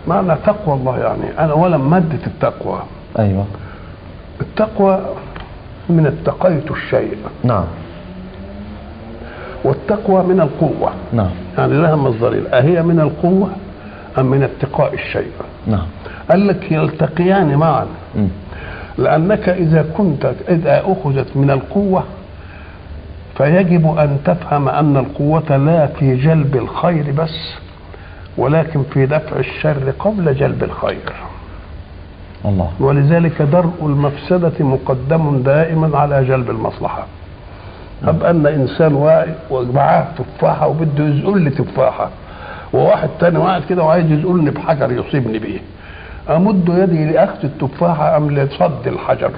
معنى تقوى الله يعني انا اولا ماده التقوى ايوه التقوى من اتقيت الشيء نعم والتقوى من القوه نعم يعني لها مصدرين اهي من القوه ام من اتقاء الشيء نعم قال لك يلتقيان معا مم. لأنك إذا كنت إذا أخذت من القوة فيجب أن تفهم أن القوة لا في جلب الخير بس ولكن في دفع الشر قبل جلب الخير الله ولذلك درء المفسدة مقدم دائما على جلب المصلحة طب أن إنسان واعي ومعاه تفاحة وبده يزقل لي تفاحة وواحد تاني واحد كده وعايز يزقلني بحجر يصيبني بيه أمد يدي لأخذ التفاحة أم لصد الحجر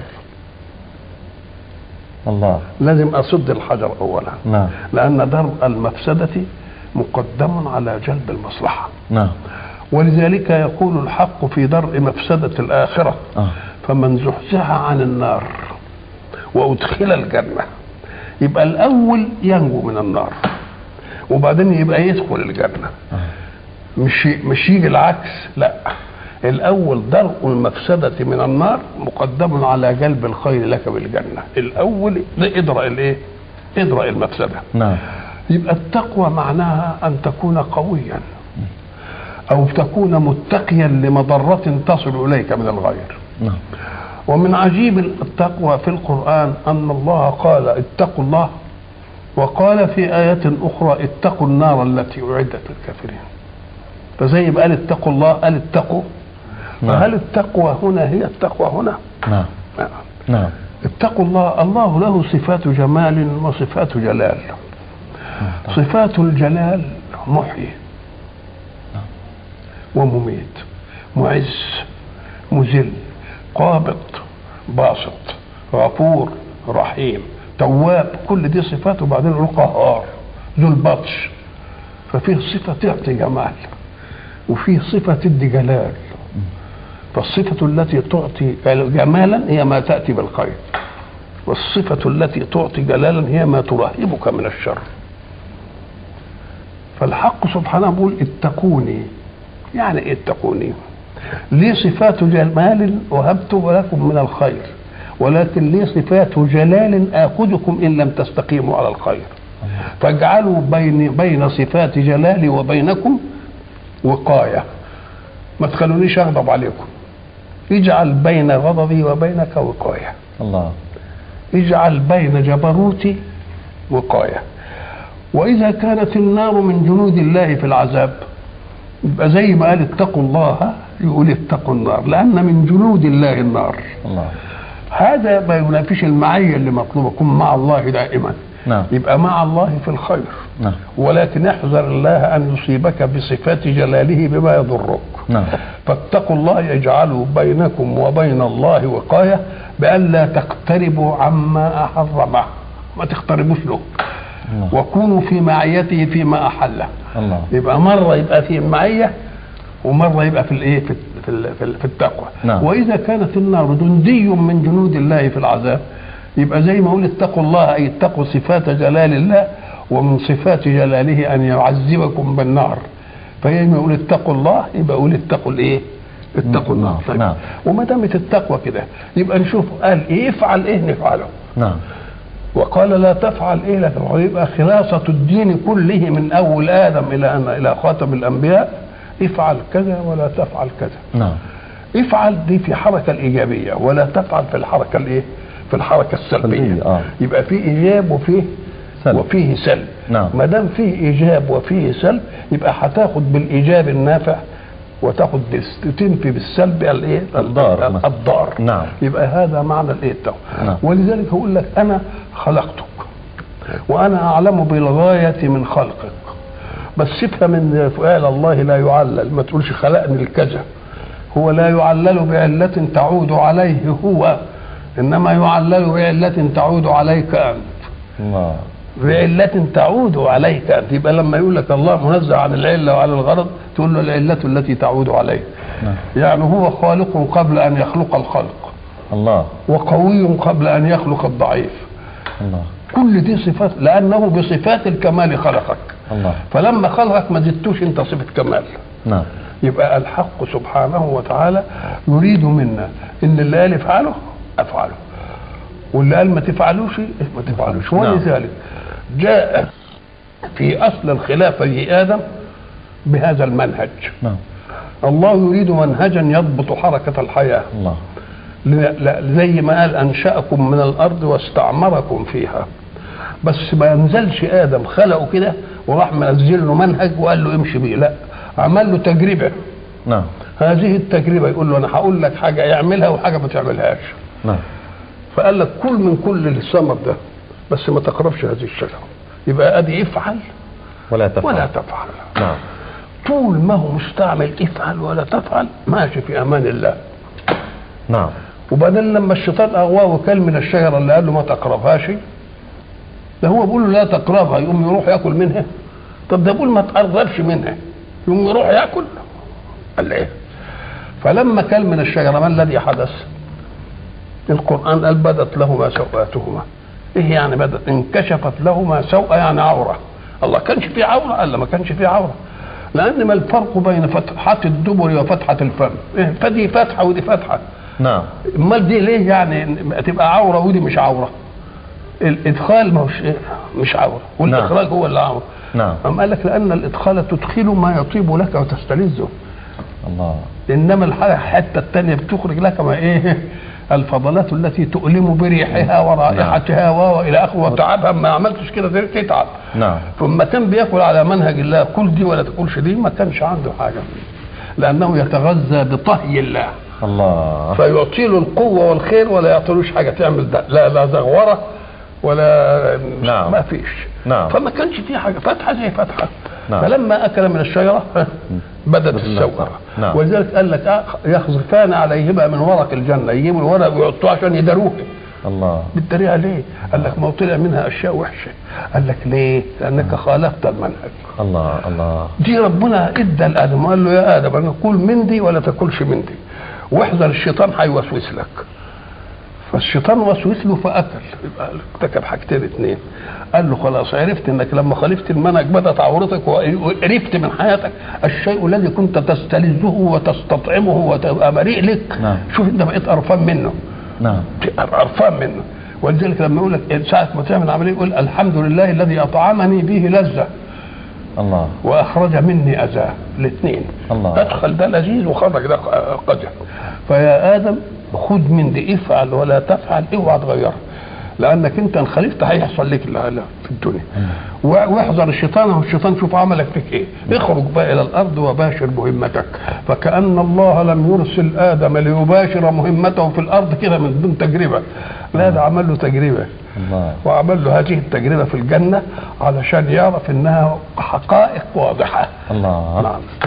الله لازم أصد الحجر أولا نعم لأن درء المفسدة مقدم على جلب المصلحة نعم ولذلك يقول الحق في درء مفسدة الآخرة اه فمن زحزح عن النار وأدخل الجنة يبقى الأول ينجو من النار وبعدين يبقى يدخل الجنة مش مش يجي العكس لا الأول درء المفسدة من النار مقدم على جلب الخير لك بالجنة الأول ادرأ الإيه؟ ادرأ المفسدة نعم يبقى التقوى معناها أن تكون قويا أو تكون متقيا لمضرة تصل إليك من الغير نعم ومن عجيب التقوى في القرآن أن الله قال اتقوا الله وقال في آية أخرى اتقوا النار التي أعدت للكافرين فزي ما قال اتقوا الله قال اتقوا نعم. فهل التقوى هنا هي التقوى هنا؟ نعم نعم. نعم اتقوا الله الله له صفات جمال وصفات جلال صفات الجلال محيي ومميت معز مذل قابض باسط غفور رحيم تواب كل دي صفات وبعدين يقول قهار ذو البطش ففيه صفة تعطي جمال وفيه صفة تدي جلال فالصفة التي تعطي جمالا هي ما تأتي بالخير والصفة التي تعطي جلالا هي ما ترهبك من الشر فالحق سبحانه بيقول اتقوني يعني ايه اتقوني لي صفات جمال وهبته لكم من الخير ولكن لي صفات جلال آخذكم إن لم تستقيموا على الخير فاجعلوا بين بين صفات جلالي وبينكم وقاية ما تخلونيش أغضب عليكم اجعل بين غضبي وبينك وقاية الله اجعل بين جبروتي وقاية وإذا كانت النار من جنود الله في العذاب يبقى زي ما قال اتقوا الله يقول اتقوا النار لأن من جنود الله النار الله هذا ما ينافيش المعية اللي مطلوبة كن مع الله دائما نعم يبقى مع الله في الخير نعم ولكن احذر الله أن يصيبك بصفات جلاله بما يضرك نعم فاتقوا الله يجعل بينكم وبين الله وقاية بألا تقتربوا عما أحرمه ما تقتربوش له الله وكونوا في معيته فيما أحله الله يبقى مرة يبقى في المعية ومرة يبقى في الايه في في ال- في ال- في التقوى نعم. وإذا كانت النار جندي من جنود الله في العذاب يبقى زي ما يقول اتقوا الله أي اتقوا صفات جلال الله ومن صفات جلاله أن يعذبكم بالنار فهي ما يقول اتقوا الله يبقى يقول اتقوا الايه؟ اتقوا النار طيب. نعم. وما دامت التقوى كده يبقى نشوف قال ايه افعل ايه نفعله نعم وقال لا تفعل ايه لا تفعل يبقى خلاصة الدين كله من اول ادم الى ان الى خاتم الانبياء افعل كذا ولا تفعل كذا نعم افعل دي في حركة الايجابية ولا تفعل في الحركة الايه في الحركة السلبية سلبية، آه. يبقى في ايجاب وفيه سلب. وفيه سلب نعم. ما دام فيه ايجاب وفيه سلب يبقى هتاخد بالايجاب النافع وتاخد بس- تنفي بالسلب الايه الضار مثلا. الضار نعم. يبقى هذا معنى الايه التقوى نعم. ولذلك هقول لك انا خلقتك وانا اعلم بالغايه من خلقك بس افهم ان فعل الله لا يعلل ما تقولش خلقني الكذا هو لا يعلل بعلة تعود عليه هو انما يعلل بعلة تعود عليك انت الله بعلة تعود عليك انت يبقى لما يقول لك الله منزه عن العلة وعن الغرض تقول له العلة التي تعود عليه نعم يعني هو خالق قبل ان يخلق الخلق الله وقوي قبل ان يخلق الضعيف الله كل دي صفات لانه بصفات الكمال خلقك الله فلما خلقك ما زدتوش انت صفه كمال نعم يبقى الحق سبحانه وتعالى يريد منا ان اللي قال افعله افعله واللي قال ما تفعلوش ما تفعلوش نعم. ولذلك جاء في اصل الخلافه ادم بهذا المنهج نعم الله يريد منهجا يضبط حركه الحياه الله لا- لا- زي ما قال انشاكم من الارض واستعمركم فيها بس ما ينزلش ادم خلقه كده وراح منزل له منهج وقال له امشي بيه لا عمل له تجربه نعم هذه التجربه يقول له انا هقول لك حاجه اعملها وحاجه ما تعملهاش نعم فقال لك كل من كل الثمر ده بس ما تقربش هذه الشجره يبقى ادي افعل ولا تفعل ولا تفعل نعم طول ما هو مستعمل افعل ولا تفعل ماشي في امان الله نعم وبعدين لما الشيطان اغواه وكل من الشجره اللي قال له ما تقربهاش ده هو بيقول له لا تقربها يقوم يروح ياكل منها طب ده بيقول ما تقربش منها يقوم يروح ياكل قال ايه فلما كل من الشجره ما الذي حدث القران قال بدت لهما سوءاتهما ايه يعني بدت انكشفت لهما سوء يعني عوره الله كانش في عوره قال لا ما كانش في عوره لان ما الفرق بين فتحات الدبر وفتحه الفم إيه فدي فتحه ودي فتحه نعم امال دي ليه يعني تبقى عوره ودي مش عوره الادخال ما هوش إيه؟ مش عوره والاخراج هو اللي عوره نعم أم قال لك لان الادخال تدخل ما يطيب لك وتستلذه الله انما الحاجه الحته الثانيه بتخرج لك ما ايه الفضلات التي تؤلم بريحها ورائحتها والى اخره وتعبها ما عملتش كده تتعب نعم ثم كان بياكل على منهج الله كل دي ولا تاكلش دي ما كانش عنده حاجه لانه يتغذى بطهي الله الله فيعطي له القوه والخير ولا يعطيلوش حاجه تعمل ده لا لا زغوره ولا نعم. ما فيش نعم. فما كانش في حاجه فتحه زي فتحه نعم. فلما اكل من الشجره بدت بسم الله. السوءه نعم. ولذلك قال لك آه، يخزفان عليهما من ورق الجنه يجيبوا الورق ويحطوه عشان يداروه الله بالطريقه ليه؟ قال لك ما هو طلع منها اشياء وحشه قال لك ليه؟ لانك خالفت المنهج الله الله دي ربنا ادى لادم قال له يا ادم انا كل من دي ولا تاكلش من دي واحذر الشيطان هيوسوس لك فالشيطان وسوس له فاكل يبقى ارتكب حاجتين اثنين قال له خلاص عرفت انك لما خالفت المنهج بدت عورتك وقرفت من حياتك الشيء الذي كنت تستلذه وتستطعمه وتبقى مريء لك نعم. شوف انت بقيت قرفان منه نعم تبقى قرفان منه ولذلك لما يقول لك ساعة ما تعمل عملية يقول الحمد لله الذي أطعمني به لذة الله واخرج مني اذاه الاثنين الله. ادخل ده لذيذ وخرج ده قدر فيا ادم خذ من دي افعل ولا تفعل اوعى تغيرها لانك انت ان خالفت هيحصل لك لا لا في الدنيا وا- واحذر الشيطان هو الشيطان شوف عملك فيك ايه اخرج بقى الى الارض وباشر مهمتك فكان الله لم يرسل ادم ليباشر مهمته في الارض كده من دون تجربه لا ده عمل له تجربه الله وعمل له هذه التجربة في الجنة علشان يعرف انها حقائق واضحة الله نعم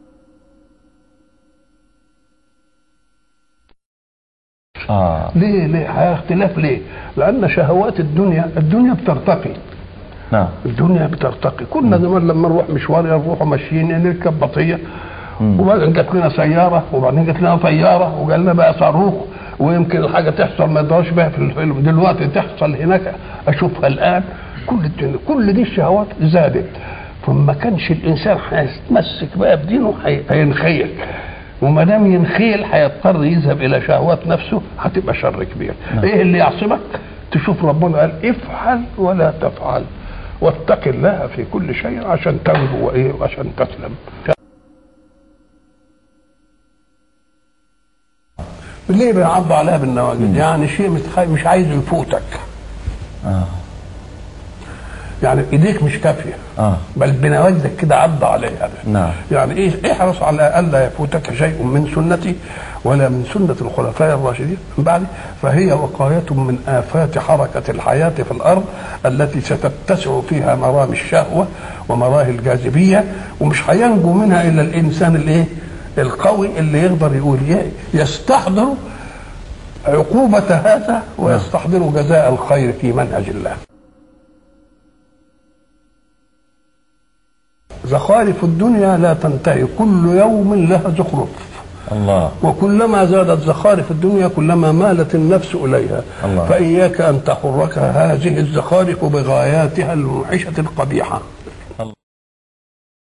آه ليه ليه حياة اختلاف ليه لأن شهوات الدنيا الدنيا بترتقي نعم الدنيا بترتقي كنا زمان لما نروح مشوار نروح ماشيين نركب بطية مم. وبعدين جات لنا سيارة وبعدين جات لنا طيارة وجالنا بقى صاروخ ويمكن الحاجة تحصل ما يقدرش بها في الفيلم دلوقتي تحصل هناك أشوفها الآن كل الدنيا كل دي الشهوات زادت فما كانش الإنسان هيتمسك بقى بدينه هي- هينخيل وما دام ينخيل هيضطر يذهب إلى شهوات نفسه هتبقى شر كبير إيه اللي يعصمك تشوف ربنا قال افعل ولا تفعل واتق الله في كل شيء عشان تنجو وايه وعشان تسلم ليه بيعض عليها بالنواجذ يعني شيء متخ- مش عايزه يفوتك آه يعني ايديك مش كافيه آه بل بنواجذك كده عض عليها نعم. يعني ايه احرص على الا يفوتك شيء من سنتي ولا من سنه الخلفاء الراشدين من بعد فهي وقايه من افات حركه الحياه في الارض التي ستتسع فيها مرام الشهوه ومراهي الجاذبيه ومش هينجو منها الا الانسان الايه القوي اللي يقدر يقول ي- يستحضر عقوبة هذا ويستحضر جزاء الخير في منهج الله زخارف الدنيا لا تنتهي كل يوم لها زخرف الله وكلما زادت زخارف الدنيا كلما مالت النفس إليها الله. فإياك أن تحرك هذه الزخارف بغاياتها الموحشة القبيحة